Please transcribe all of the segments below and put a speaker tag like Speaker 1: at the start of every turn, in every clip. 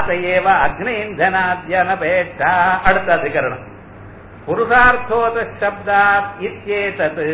Speaker 1: அதையேவ அக்னேந்தனாத்யனபேட்சா அடுத்த அதிகரணம் புருஷார்த்தோத சப்தாத் இத்யேதத்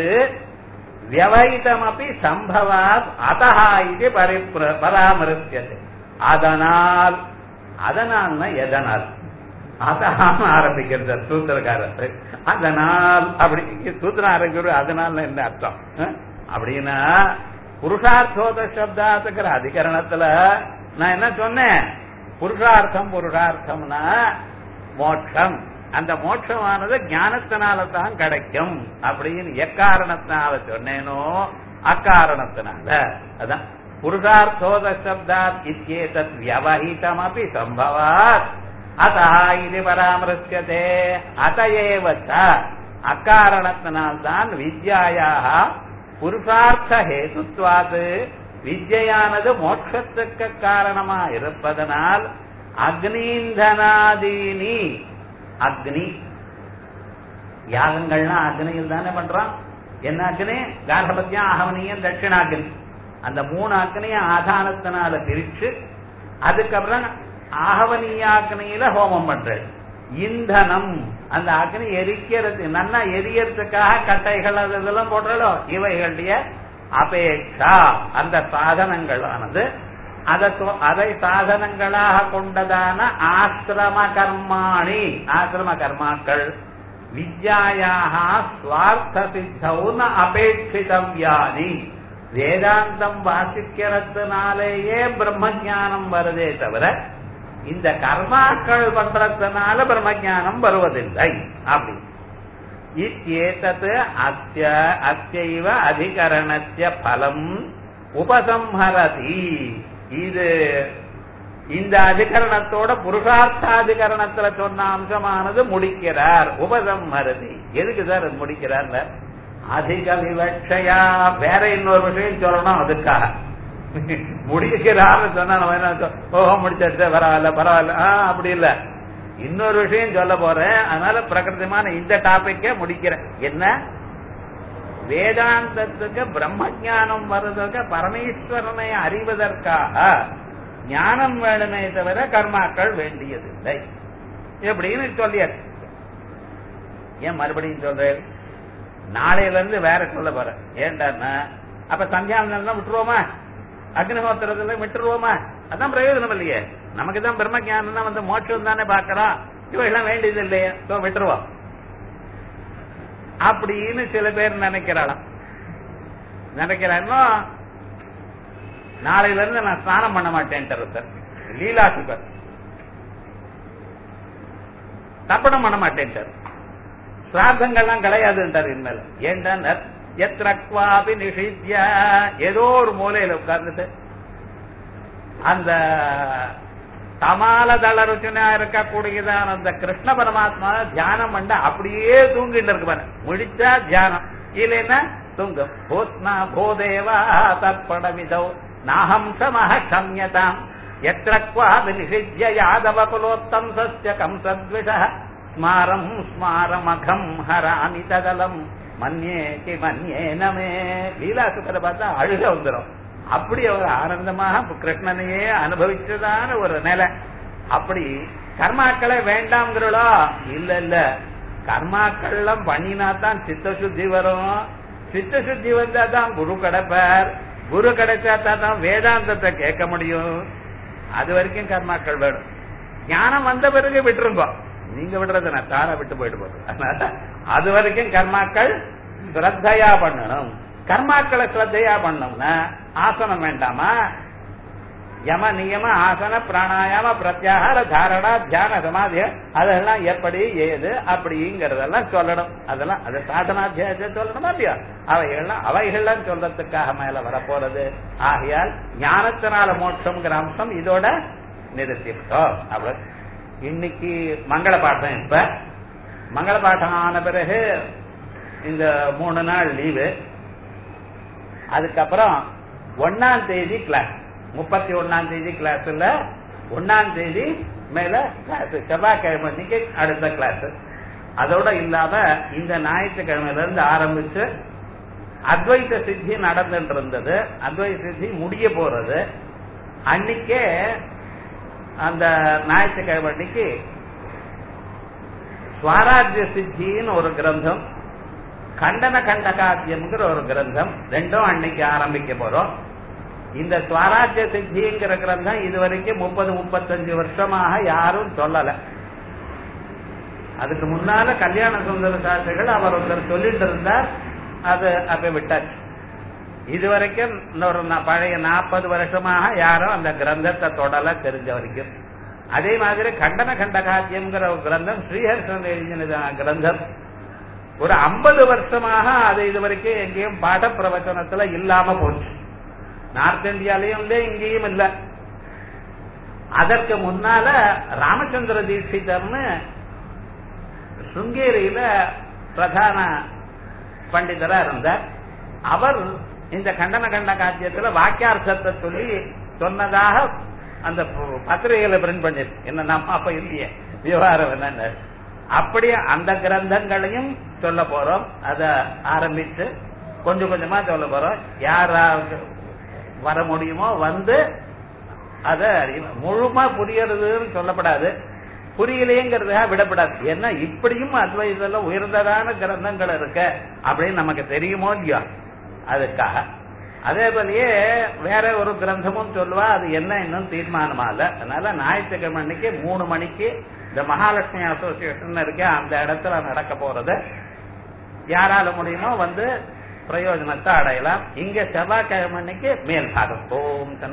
Speaker 1: வியவஹிதமபி சம்பவாத் அதஹ இது பரிப்ர பராமரிசியது அதனால் அதனால்னா எதனால் அதனால் ஆரம்பிக்கிறது சூத்திரக்காரர் அதனால் அப்படி சூத்திரம் ஆரம்பிக்கிறது அதனால என்ன அர்த்தம் அஹ்? அப்படின்னா புருஷார்த்தோத சப்தாத்துக்கிற அதிகரணத்துல நான் என்ன சொன்னேன் புருஷார்த்தம் புருஷார்த்தம்னா மோட்சம் அந்த மோட்சமானது ஞானத்தினால தான் கிடைக்கும் அப்படின்னு எக்காரணத்தினால சொன்னேனோ அக்காரணத்தினால அதான் புருஷார்த்தோத சப்தாத் இத்யேதத் வியவஹிதமபி சம்பவாத் அத்தா இது பராமரிசியதே அதையேவ ச அக்காரணத்தினால்தான் வித்யாயாக புருஷார்த்த ஹேதுத்வாது வித்யானது மோட்சத்துக்கு காரணமா இருப்பதனால் அக்னீந்தனாதீனி அக்னி யாகங்கள்னா அக்னியில் தானே பண்றோம் என்ன அக்னி கார்பத்தியம் ஆகவனியம் தட்சிணாக்னி அந்த மூணு அக்னிய ஆதானத்தினால பிரிச்சு அதுக்கப்புறம் ஆகவனியாக்னியில ஹோமம் பண்றது இந்தனம் அந்த அக்னி எரிக்கிறது நல்லா எரியறதுக்காக கட்டைகள் அது இதெல்லாம் போடுறோம் இவைகளுடைய அபேட்சா அந்த சாதனங்களானது அதை சொ- அதை சாதனங்களாக கொண்டதான ஆசிரம கர்மாணி ஆசிரம கர்மாக்கள் வித்யாயாக ஸ்வார்த்த சித்தவுன அபேட்சிதவ்யானி வேதாந்தம் வாசிக்கிறதுனாலேயே பிரம்ம ஞானம் வருதே தவிர இந்த கர்மாக்கள் பண்றதுனால பிரம்ம ஞானம் வருவதில்லை அப்படி இத்யேதத் அஸ்ய அஸ்யைவ அதிகரணஸ்ய பலம் உபசம்ஹரதி இது இந்த அதிகரணத்தோட புருஷார்த்தாதிகரணத்துல சொன்ன அம்சமானது முடிக்கிறார் உபசம்ஹரதி எதுக்கு சார் அது முடிக்கிறார் அதிக விவட்சையா வேற இன்னொரு விஷயம் சொல்லணும் அதுக்காக முடிக்கிறான்னு சொன்னா நம்ம என்ன சொ- ஓஹோ முடிச்சிருச்சு பரவாயில்ல பரவாயில்ல ஆ அப்படி இல்ல இன்னொரு விஷயம் சொல்ல போறேன் அதனால பிரகிருதமான இந்த டாபிக்க முடிக்கிறேன் என்ன வேதாந்தத்துக்கு பிரம்ம ஞானம் வருவதற்கு பரமேஸ்வரனை அறிவதற்காக ஞானம் வேணுமே தவிர கர்மாக்கள் வேண்டியதில்லை எப்படின்னு சொல்லியாச்சு ஏன் மறுபடியும் சொல்றேன் நாளையில இருந்து வேற சொல்ல போறேன் ஏண்டான்னா அப்ப சந்தியாவனம் விட்டுருவோமா அக்னிஹோத்திரத்துல விட்டுருவோமா அதான் பிரயோஜனம் இல்லையே நமக்கு தான் பிரம்ம ஞானம் வந்து மோட்சம் தானே பாக்கிறோம் இவையெல்லாம் வேண்டியது இல்லையே சோ விட்டுருவோம் அப்படின்னு சில பேர் நினைக்கிறாளாம் நினைக்கிறாங்க நாளையில இருந்து நான் ஸ்நானம் பண்ண மாட்டேன் சார் லீலா சுகர் தப்பணம் பண்ண மாட்டேன் சார் சிரார்த்தங்கள்லாம் கிடையாதுன்றார் இனிமேல் ஏன்டா எத்ரக்வாபி நிஷித்ய ஏதோ ஒரு மூலையில உட்கார்ந்துட்டு அந்த தமால தளருச்சுனா இருக்கக்கூடியதான அந்த கிருஷ்ண பரமாத்மா தியானம் பண்ண அப்படியே தூங்கிட்டு இருக்கு பாரு முடிச்சா தியானம் இல்லைன்னா தூங்கும் போஸ்னா போதேவா தற்படமிதோ நாகம் சமஹ கம்யதாம் எத்ரக்வாபி நிஷித்ய யாதவ குலோத்தம் சஸ்ய கம்சத்விஷ ஸ்மாரம் ஸ்மாரமகம் ஹராமி ததலம் மன்யேகி மன்யேனமே லீலாசுக்கரை பார்த்தா அழுக வந்துடும் அப்படி அவர் ஆனந்தமாக கிருஷ்ணனையே அனுபவிச்சதான ஒரு நிலை அப்படி கர்மாக்களை வேண்டாம்ங்கிறளோ இல்ல இல்ல கர்மாக்கள்லாம் பண்ணினா தான் சித்த சுத்தி வரும் சித்த சுத்தி வந்தா தான் குரு கிடைப்பார் குரு கிடைச்சா தான் வேதாந்தத்தை கேட்க முடியும் அது வரைக்கும் கர்மாக்கள் வேணும் ஞானம் வந்த பிறகு விட்டுருங்க நீங்க விடுறது நான் தாரா விட்டு போயிட்டு போகுது அதனால அது வரைக்கும் கர்மாக்கள் ஸ்ரத்தையா பண்ணணும் கர்மாக்களை ஸ்ரத்தையா பண்ணோம்னா ஆசனம் வேண்டாமா யம நியம ஆசன பிராணாயாம பிரத்யாகார தாரணா தியான சமாதி அதெல்லாம் எப்படி ஏது அப்படிங்கறதெல்லாம் சொல்லணும் அதெல்லாம் அது சாதனாத்தியாயத்தை சொல்லணுமா இல்லையா அவைகள்லாம் அவைகள்லாம் சொல்றதுக்காக மேல வரப்போறது ஆகையால் ஞானத்தினால மோட்சம்ங்கிற அம்சம் இதோட நிறுத்திவிட்டோம் அவ்வளவு இன்னைக்கு மங்கள பாட்டம் இப்ப மங்கள பாட்டம் ஆன பிறகு இந்த மூணு நாள் லீவு அதுக்கப்புறம் ஒன்னாம் தேதி கிளாஸ் முப்பத்தி ஒன்னாம் தேதி கிளாஸ்ல ஒன்னாம் தேதி மேல கிளாஸ் செவ்வாய்க்கிழமை அன்னைக்கு அடுத்த கிளாஸ் அதோட இல்லாம இந்த ஞாயிற்றுக்கிழமையில இருந்து ஆரம்பிச்சு அத்வைத சித்தி நடந்துட்டு இருந்தது அத்வைத சித்தி முடிய போறது அன்னைக்கே அந்த ஞாயிற்றுக்கிழமை அன்னைக்கு ஸ்வராஜ்ய சித்தின்னு ஒரு கிரந்தம் கண்டன கண்டகாத்தியம்ங்கிற ஒரு கிரந்தம் ரெண்டும் அன்னைக்கு ஆரம்பிக்க போறோம் இந்த ஸ்வராஜ்ய சித்திங்கிற கிரந்தம் இதுவரைக்கும் முப்பது முப்பத்தஞ்சு வருஷமாக யாரும் சொல்லல அதுக்கு முன்னால கல்யாண சுந்தர சாஸ்திரிகள் அவர் ஒருத்தர் சொல்லிட்டு இருந்தார் அது அப்ப விட்டாச்சு இதுவரைக்கும் இன்னொரு நா- பழைய நாற்பது வருஷமாக யாரும் அந்த கிரந்தத்தை தொடல தெரிஞ்ச வரைக்கும் அதே மாதிரி கண்டன கண்டகாத்தியம்ங்கிற ஒரு கிரந்தம் ஸ்ரீஹர்ஷன் எழுதின கிரந்தம் ஒரு ஐம்பது வருஷமாக அது இதுவரைக்கும் எங்கேயும் பாட பிரவச்சனத்துல இல்லாம போச்சு நார்த் இந்தியாலையும் இல்லை இங்கேயும் இல்ல அதற்கு முன்னால ராமச்சந்திர தீட்சிதர்னு சுங்கேரியில பிரதான பண்டிதரா இருந்தார் அவர் இந்த கண்டன கண்ட காத்தியத்துல வாக்கியார்த்தத்தை சொல்லி சொன்னதாக அந்த பு- பத்திரிகையில பிரிண்ட் பண்ணிருக்கு என்ன நம்ம அப்ப இல்லையே விவகாரம் என்னன்னு அப்படியே அந்த கிரந்தங்களையும் சொல்ல போறோம் அத ஆரம்பிச்சு கொஞ்சம் கொஞ்சமா சொல்ல போறோம் யாராவது வர முடியுமோ வந்து அத அறியணும். முழுமா புரியறதுன்னு சொல்லப்படாது புரியலையேங்கிறதுக்காக விடப்படாது ஏன்னா இப்படியும் அத்வைதத்துல உயர்ந்ததான கிரந்தங்கள் இருக்க அப்படின்னு நமக்கு தெரியுமோ இல்லையா அதுக்காக அதே போலயே வேற ஒரு கிரந்தமும் சொல்லுவா அது என்ன இன்னும் தீர்மானமா இல்ல அதனால ஞாயிற்றுக்கிழமை அன்னைக்கு மூணு மணிக்கு இந்த மகாலட்சுமி அசோசியேஷன் இருக்க அந்த இடத்துல நடக்க போறது யாரால முடியுமோ வந்து பிரயோஜனத்தை அடையலாம் இங்க செவ்வாய்க்கிழமை அன்னைக்கு மேல் பாகம் ஓம் தன்